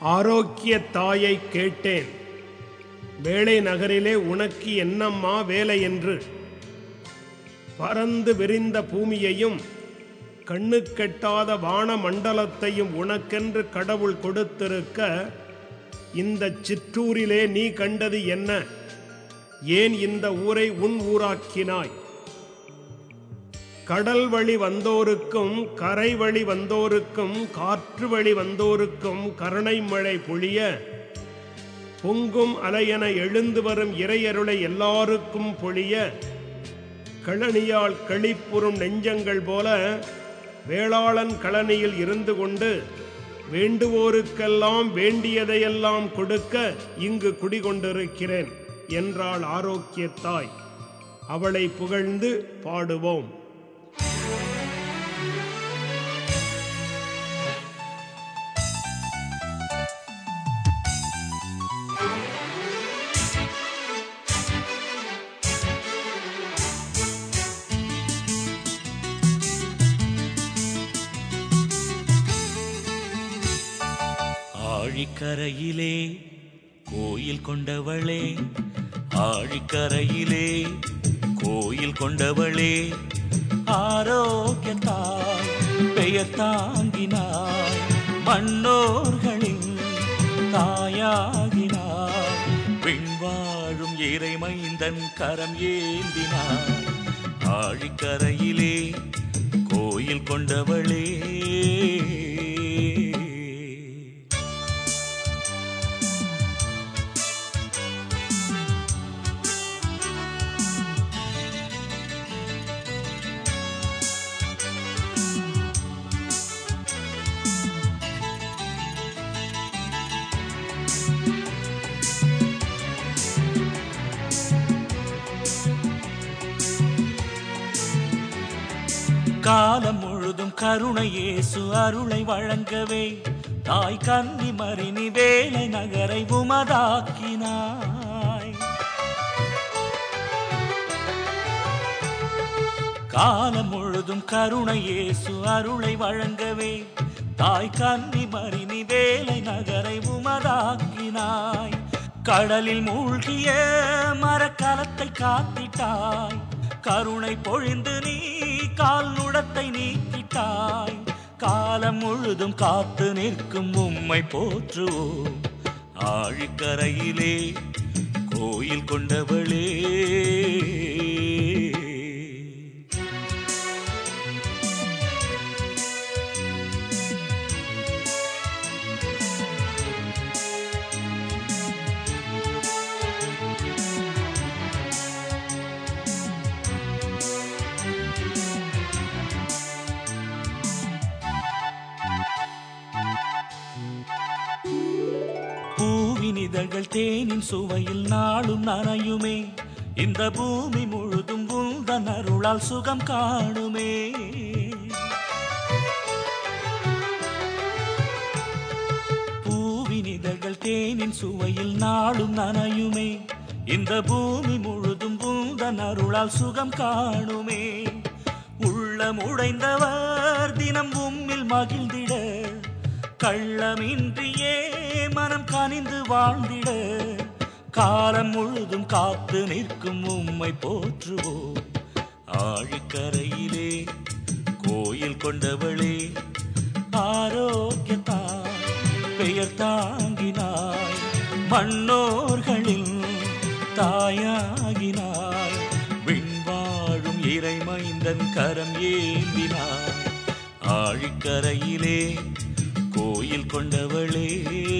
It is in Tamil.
ஆரோக்கிய தாயை கேட்டேன் வேளை நகரிலே உனக்கு என்னம்மா வேலை என்று பறந்து விரிந்த பூமியையும் கண்ணுக்கெட்டாத வான மண்டலத்தையும் உனக்கென்று கடவுள் கொடுத்திருக்க இந்த சிற்றூரிலே நீ கண்டது என்ன ஏன் இந்த ஊரை உன் ஊராக்கினாய் கடல் வழி வந்தோருக்கும் கரை வழி வந்தோருக்கும் காற்று வழி வந்தோருக்கும் கருணை மழை பொழிய பொங்கும் அலையென எழுந்து வரும் இறையருளை எல்லாருக்கும் பொழிய கழனியால் களிப்புறும் நெஞ்சங்கள் போல வேளாளன் கழனியில் இருந்து கொண்டு வேண்டுவோருக்கெல்லாம் வேண்டியதையெல்லாம் கொடுக்க இங்கு குடிகொண்டிருக்கிறேன் என்றாள் ஆரோக்கியத்தாய் அவளை புகழ்ந்து பாடுவோம் ஆழிக்கரையிலே கோயில் கொண்டவளே ஆழிக்கரையிலே கோயில் கொண்டவளே ஆரோக்கியத்தாய் பெயர் தாங்கினாய் மன்னோர்களின் தாயாகினாய் விண்வாழும் இறைமைந்தன் கரம் ஏந்தினாய் ஆழிக்கரையிலே கோயில் கொண்டவளே காலம் முழுதும் கருணை இயேசு அருளை வழங்கவே தாய் கன்னி மறினி வேலை நகரை உமதாக்கினாய் காலம் முழுதும் கருணை இயேசு அருளை வழங்கவே தாய் கன்னி மறினி வேலை நகரை உமதாக்கினாய் கடலில் மூழ்கிய மரக்கலத்தை காத்திட்டாய் கருணை பொழிந்து நீ கால் நுடத்தை நீக்கிட்டாய் காலம் முழுதும் காத்து நிற்கும் உம்மை போற்றுவோம் ஆழிக்கரையிலே கோயில் கொண்டவளே பூவின் இதழ்கள் தேனின் சுவையில் நாளும் நனையுமே இந்த பூமி முழுதும் உந்தன் அருளால் சுகம் காணுமே பூவின் இதழ்கள் தேனின் சுவையில் நாளும் நனையுமே இந்த பூமி முழுதும் உந்தன் அருளால் சுகம் காணுமே உள்ளம் உடைந்தவர் தினம் உம்மில் மகிழ்ந்திட கள்ளமின்றியே மனம் கனிந்து வாழ்ந்திட காலம் முழுதும் காத்து நிற்கும் உம்மை போற்றுவோம் ஆழிக்கரையிலே கோயில் கொண்டவளே ஆரோக்கியத்தாய் பெயர் தாங்கினாய் மன்னோர்களின் தாயாகினாய் விண்வாழும் இறைமைந்தன் கரம் ஏந்தினாய் ஆழிக்கரையிலே கோயில் கொண்டவளே